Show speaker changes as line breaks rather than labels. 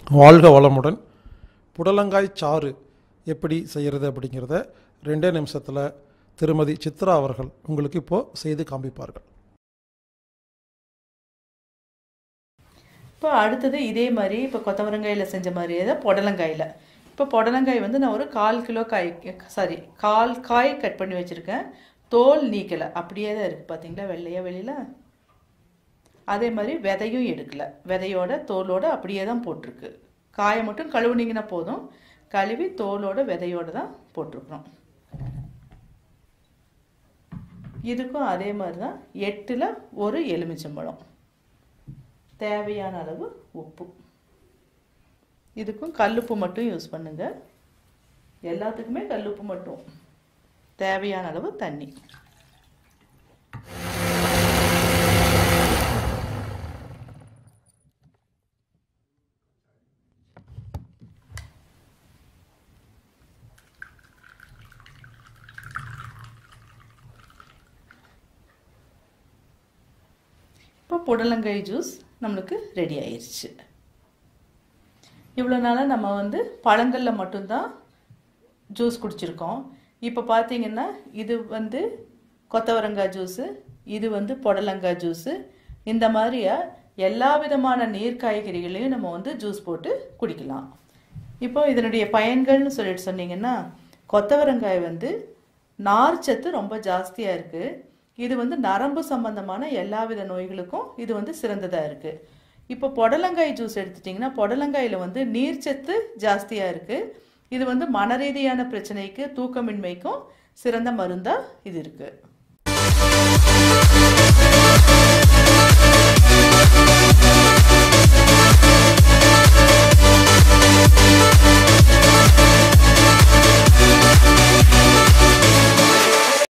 வாழ்க வளமுடன் புடலங்காய் சாறு எப்படி செய்கிறது அப்படிங்கிறத ரெண்டே நிமிஷத்தில் திருமதி சித்ரா அவர்கள் உங்களுக்கு இப்போது செய்து காண்பிப்பார்கள்
இப்போ அடுத்தது இதே மாதிரி இப்போ கொத்தவரங்காயில் செஞ்ச மாதிரியே தான் புடலங்காயில் இப்போ புடலங்காய் வந்து நான் ஒரு கால் கிலோ காய் சாரி கால் காய் கட் பண்ணி வச்சுருக்கேன் தோல் நீக்கலை அப்படியே தான் இருக்குது பார்த்தீங்களா வெள்ளையா வெளியில் அதே மாதிரி விதையும் எடுக்கலை விதையோட தோலோட அப்படியே தான் போட்டிருக்கு காயை மட்டும் கழுவுனீங்கன்னா போதும் கழுவி தோலோட விதையோட தான் போட்டிருக்கிறோம் இதுக்கும் அதே மாதிரி தான் எட்டில் ஒரு எலுமிச்சம்பழம் தேவையான அளவு உப்பு இதுக்கும் கல்லுப்பு மட்டும் யூஸ் பண்ணுங்க எல்லாத்துக்குமே கல்லுப்பு மட்டும் தேவையான அளவு தண்ணி இப்போ புடலங்காய் ஜூஸ் நம்மளுக்கு ரெடி ஆயிடுச்சு இவ்வளோ நாளாக நம்ம வந்து பழங்களில் மட்டும்தான் ஜூஸ் குடிச்சிருக்கோம் இப்போ பார்த்தீங்கன்னா இது வந்து கொத்தவரங்காய் ஜூஸு இது வந்து புடலங்காய் ஜூஸு இந்த மாதிரியா எல்லா விதமான நீர் காய்கறிகளையும் நம்ம வந்து ஜூஸ் போட்டு குடிக்கலாம் இப்போ இதனுடைய பயன்கள்னு சொல்லிட்டு சொன்னீங்கன்னா கொத்தவரங்காய் வந்து நார்ச்சத்து ரொம்ப ஜாஸ்தியாக இருக்குது இது வந்து நரம்பு சம்பந்தமான எல்லா வித நோய்களுக்கும் இது வந்து சிறந்ததாக இருக்குது இப்போ புடலங்காய் ஜூஸ் எடுத்துட்டிங்கன்னா புடலங்காயில் வந்து நீர்ச்சத்து ஜாஸ்தியாக இருக்குது இது வந்து மனரீதியான பிரச்சனைக்கு தூக்கமின்மைக்கும் சிறந்த மருந்தாக இது இருக்குது